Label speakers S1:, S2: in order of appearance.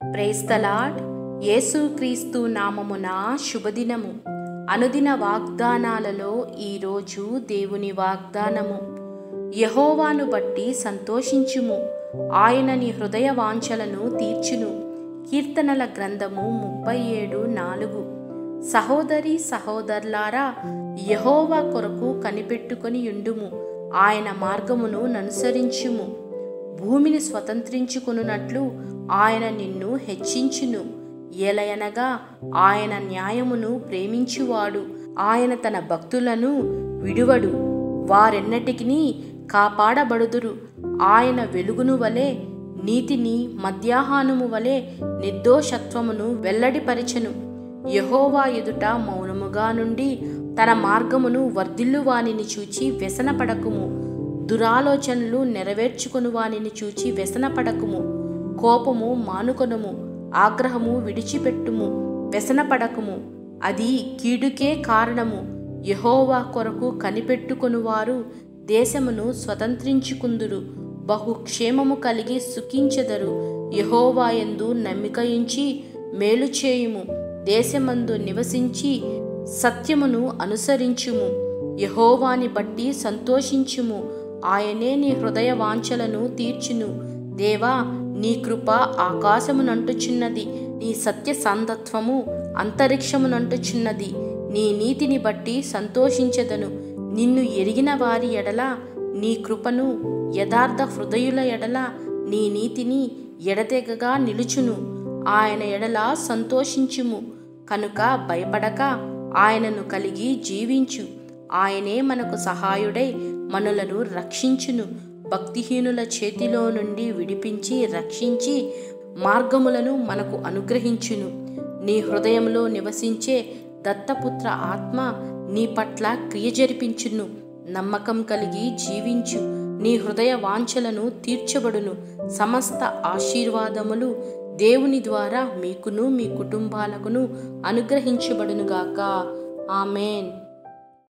S1: praise the Lord యేసుక్రీస్తు నామమున శుభదినము అనుదిన వాగ్దానాలలో ఈరోజు దేవుని వాగ్దానము యహోవాను బట్టి సంతోషించుము ఆయన నీ హృదయ వాంఛలను తీర్చును కీర్తనల గ్రంథము ముప్పై ఏడు నాలుగు సహోదరి సహోదరులారా యహోవా కొరకు కనిపెట్టుకొని యుండుము ఆయన మార్గమును ననుసరించుము భూమిని స్వతంత్రించుకొనున్నట్లు ఆయన నిన్ను హెచ్చించును ఏలయనగా ఆయన న్యాయమును ప్రేమించువాడు ఆయన తన భక్తులను విడువడు వారెన్నటికి కాపాడబడుదురు ఆయన వెలుగును వలె నీతిని మధ్యాహ్నము వలె నిర్దోషత్వమును వెల్లడిపరచెను యహోవా ఎదుట మౌనముగా నుండి తన మార్గమును వర్ధిల్లువానిని చూచి వ్యసనపడకుము దురాలోచనలు నెరవేర్చుకుని వానిని చూచి వ్యసనపడకుము కోపము మానుకొనుము ఆగ్రహము విడిచిపెట్టుము వ్యసనపడకుము అది కీడుకే కారణము యహోవా కొరకు కనిపెట్టుకొనువారు దేశమును స్వతంత్రించుకుందురు బహుక్షేమము కలిగి సుఖించెదరు యహోవాయందు నమ్మికయించి మేలు చేయుము దేశమందు నివసించి సత్యమును అనుసరించుము యహోవాని బట్టి సంతోషించుము ఆయనే నీ హృదయ వాంఛలను తీర్చును దేవా నీ కృప ఆకాశమునంటుచున్నది నీ సత్య సందత్వము అంతరిక్షమునంటుచున్నది నీ నీతిని బట్టి సంతోషించెదను నిన్ను ఎరిగిన వారి ఎడల నీ కృపను యథార్థ హృదయుల ఎడల నీ నీతిని ఎడతెగగా నిలుచును ఆయన ఎడల సంతోషించుము కనుక భయపడక ఆయనను కలిగి జీవించు ఆయనే మనకు సహాయుడై మనులను రక్షించును భక్తిహీనుల చేతిలో నుండి విడిపించి రక్షించి మార్గములను మనకు అనుగ్రహించును నీ హృదయంలో నివసించే దత్తపుత్ర ఆత్మ నీ పట్ల క్రియ జరిపించును నమ్మకం కలిగి జీవించు నీ హృదయ వాంఛలను తీర్చబడును సమస్త ఆశీర్వాదములు దేవుని ద్వారా మీకును మీ కుటుంబాలకును అనుగ్రహించబడునుగాక ఆమెన్